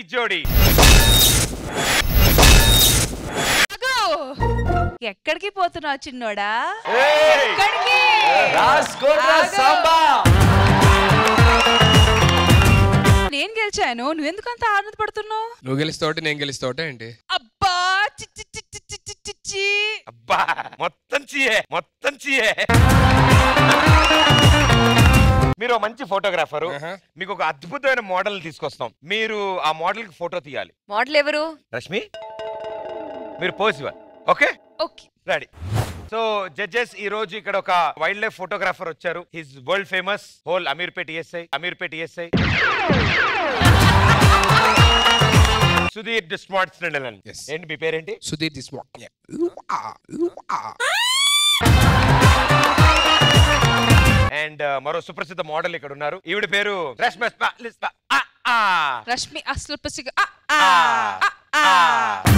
జోడి ఆగు! ఎక్కడికి పోతున్నావు చిన్నోడా ఏయ్! ఎక్కడికి రాసుకోరా ఆగు! సాంబా నేను గెలిచాను నువ్వెందుకు అంత ఆనందపడుతున్నావు నువ్వు గెలుస్తావుటే నేను గెలుస్తావుటే ఏంటి అబ్బా చి చి చి చి చి చి చి చి. అబ్బా మొత్తం చీయే మొత్తం చీయే మీరు ఒక మంచి ఫోటోగ్రాఫర్ ఆహా. మీకు ఒక అద్భుతమైన మోడల్ తీసుకొస్తాం మీరు ఆ మోడల్ కి ఫోటో తీయాలి మోడల్ ఎవరు రష్మి మీరు పోజ్ ఇవ్వాలి okay okay ready so judges ఈ రోజు ఇక్కడ ఒక వైల్డ్ లైఫ్ ఫోటోగ్రాఫర్ వచ్చారు his world famous whole Ameerpet ESI Ameerpet ESI Sudheer డిస్మార్ట్స్ Yes. ఏంటి మీ పేరేంటి సుధీర్ దిస్ అండ్ మరో సుప్రసిద్ధ మోడల్ ఇక్కడ ఉన్నారు ఈవిడ పేరు రష్మి స్ప- లిస్ప- ఆ, ఆ. రష్మి అసలు పసిగా ఆ, ఆ, ఆ, ఆ, ఆ.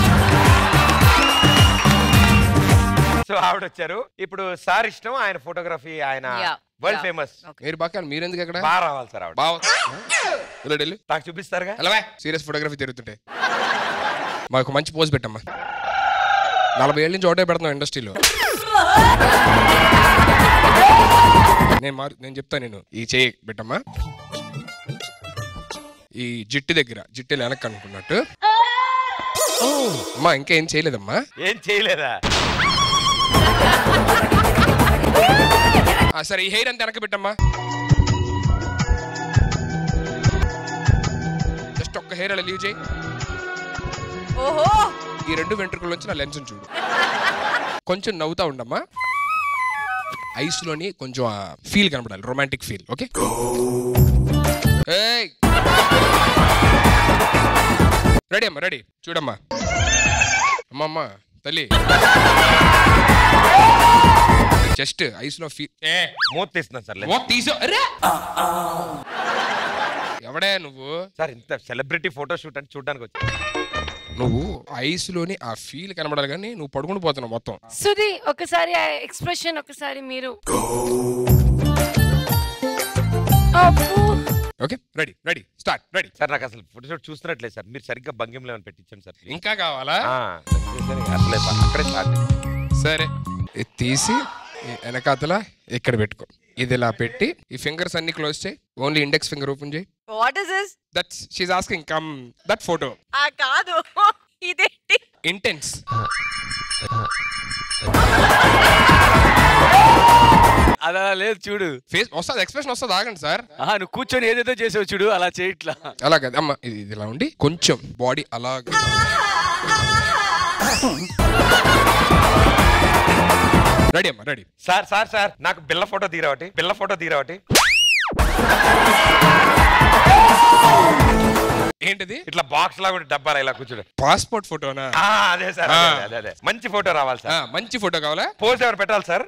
సో ఆవిడ వచ్చారు ఇప్పుడు సార్ ఇష్టం ఆయన ఫోటోగ్రఫీ ఆయన Yeah, వరల్డ్ yeah. ఫేమస్ మీరు బాగా మీరు ఎందుకు ఎక్కడ బాగా రావాలి సార్ ఆవిడ బావ ఇలా వెళ్ళు నాకు చూపిస్తారుగా ఎలా సీరియస్ ఫోటోగ్రఫీ తిరుగుతుంటే మాకు మంచి పోజ్ పెట్టమ్మా నలభై ఏళ్ళ నుంచి ఒకటే పెడుతున్నాం ఇండస్ట్రీలో నేను మారు నేను చెప్తాను నేను ఈ చేయి పెట్టమ్మా ఈ జిట్టు దగ్గర జిట్టు వెనక్కి అనుకున్నట్టు ఓ, అమ్మా ఇంకా ఏం చేయలేదమ్మా ఏం చేయలేదా ఆ, సరే ఈ హెయిర్ అంతా వెనక్కి పెట్టమ్మా జస్ట్ ఒక్క హెయిర్ అలా లీవ్ చేయి ఓహో ఈ రెండు వెంట్రుకల నుంచి నా లెన్స్ చూడు కొంచెం నవ్వుతా ఉండమ్మా ఐస్ లోని కొంచెం ఫీల్ కనపడాలి రొమాంటిక్ ఫీల్ ఓకే రెడీ అమ్మా రెడీ చూడమ్మా అమ్మా అమ్మా తల్లి జస్ట్ ఐస్ లో ఫీల్ ఏ మూత తీస్తున్నాను సార్ ఓ తీసో అరే ఎవడే నువ్వు సార్ ఇంత సెలబ్రిటీ ఫోటో షూట్ అని చూడడానికి వచ్చి నువ్వు ఐస్ లోని ఆ ఫీల్ కనబడాలి కానీ నువ్వు పడుకుని పోతున్నావు మొత్తం సుధి ఒకసారి ఆ ఎక్స్ప్రెషన్ ఒకసారి మీరు అబ్బో. Okay ready ready start ready sir నాకు అసలు ఫోటో షూట్ చూస్తున్నట్లేదు సార్ మీరు సరిగ్గా భంగిమలో ఏమైనా పెట్టించండి సార్ please. ఇంకా కావాలా ఆ, సరే, అసలే పా- అక్కడే స్టార్ట్ సరే ఇది తీసి ఈ వెనకాతల ఇక్కడ పెట్టుకో ఇది ఇలా పెట్టి ఈ ఫింగర్స్ అన్ని క్లోజ్ చేయి ఓన్లీ ఇండెక్స్ ఫింగర్ ఓపెన్ చేయి what is this that's she's asking come that photo ఆ కాదు ఇదేంటి ఇంటెన్స్ అది అలా లేదు చూడు ఫేస్ వస్తుంది ఎక్స్ప్రెషన్ వస్తుంది ఆగండి సార్ ఆహా నువ్వు కూర్చొని ఏదేదో చేసావు చూడు అలా చేయట్లా అలాగే అమ్మ ఇది ఇది ఇలా ఉండి కొంచెం బాడీ అలాగ రెడీ అమ్మా రెడీ సార్ సార్ సార్ నాకు బిల్ల ఫోటో తీరావటి బిల్ల ఫోటో తీరావటి ఏంటిది ఇట్లా బాక్స్ లాగా ఉండే డబ్బాలు ఇలా కూర్చోడు పాస్పోర్ట్ ఫోటోనా ఆ, అదే సార్ అదే, అదే, అదే మంచి ఫోటో రావాలి ఆ, సార్ మంచి ఫోటో కావాలా పోజ్ ఎవరు పెట్టాలి సార్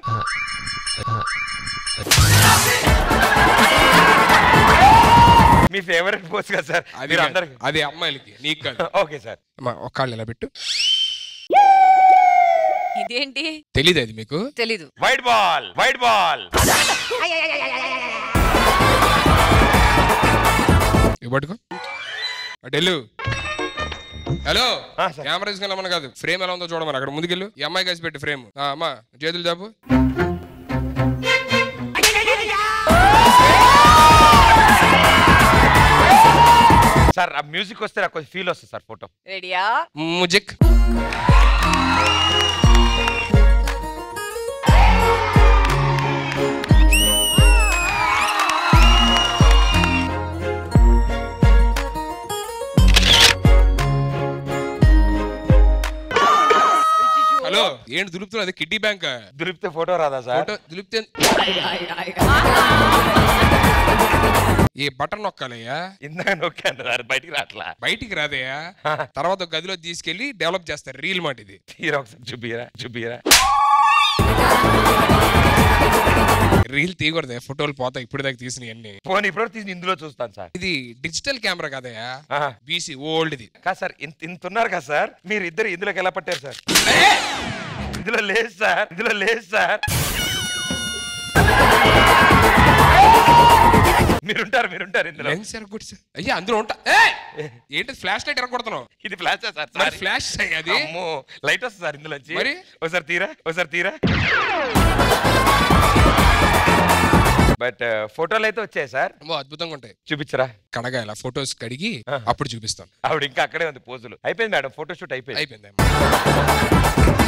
మీ ఫేవరెట్ పోజ్ కదా సార్ అది మీరు కాదు. అందరికి అది అమ్మాయిలకి నీకు కాదు ఓకే సార్ అమ్మా ఒక కాళ్ళు ఇలా పెట్టు ఇదేంటి తెలీదు అది మీకు తెలీదు వైట్ బాల్ వైట్ బాల్ ఇవి పట్టుకో అటు వెళ్ళు హలో ఆ, సార్. కెమెరా తీసుకెళ్ళమని కాదు ఫ్రేమ్ ఎలా ఉందో చూడమని అక్కడ ముందుకెళ్ళు ఈ అమ్మాయి కలిసి పెట్టి ఫ్రేమ్ అమ్మా చేతులు జాబు సార్ ఆ మ్యూజిక్ వస్తే నాకు కొంచెం ఫీల్ వస్తుంది సార్ ఫోటో రెడీయా ముజిక్ హలో ఏంటి దులుపుతున్నా అది కిడ్నీ బ్యాంక్ దులిపితే ఫోటో రాదా సార్ ఫోటో దులిపితే ఏ బటన్ నొక్కాలయ్యా ఇందాక నొక్కాను సార్ బయటికి రావట్లా బయటికి రాదయ్యా తర్వాత ఒక గదిలో తీసుకెళ్లి డెవలప్ చేస్తారు రీల్ మాట ఇది తీరా ఒకసారి చూపిరా చూపిరా రీల్ తీయకూడదు ఫోటోలు పోతాయి ఇప్పుడు దాకా తీసినవి అన్ని ఫోన్ ఇప్పుడు తీసి ఇందులో చూస్తాను సార్ ఇది డిజిటల్ కెమెరా కదయ్యా ఆహా. బీసీ ఓల్డ్ ఇది కాదు సార్ ఇంత ఇంత ఉన్నారు కదా సార్ మీరు ఇద్దరు ఇందులోకి ఎలా పట్టారు సార్ ఇందులో లేదు సార్ ఇందులో లేదు సార్ మీరుంటారు మీరుంటారు ఇందులో లెన్స్ ఎరగొట్టి సార్ అయ్యా అందులో ఉంటా ఏయ్! ఏంటి ఫ్లాష్ లైట్ ఎరగొడుతున్నావు ఇది ఫ్లాష్ సార్ మరి sorry. ఫ్లాష్ అది అమ్మో లైట్ వస్తుంది సార్ ఇందులో మరి? ఒకసారి తీరా ఒకసారి తీరా బట్ ఫోటోలు అయితే వచ్చాయి సార్ అమ్మో, అద్భుతంగా ఉంటాయి చూపించరా కడగా ఇలా ఫొటోస్ కడిగి అప్పుడు చూపిస్తాను ఆవిడ ఇంకా అక్కడే ఉంది పోజులు అయిపోయింది మేడం ఫోటో షూట్ అయిపోయింది అయిపోయింది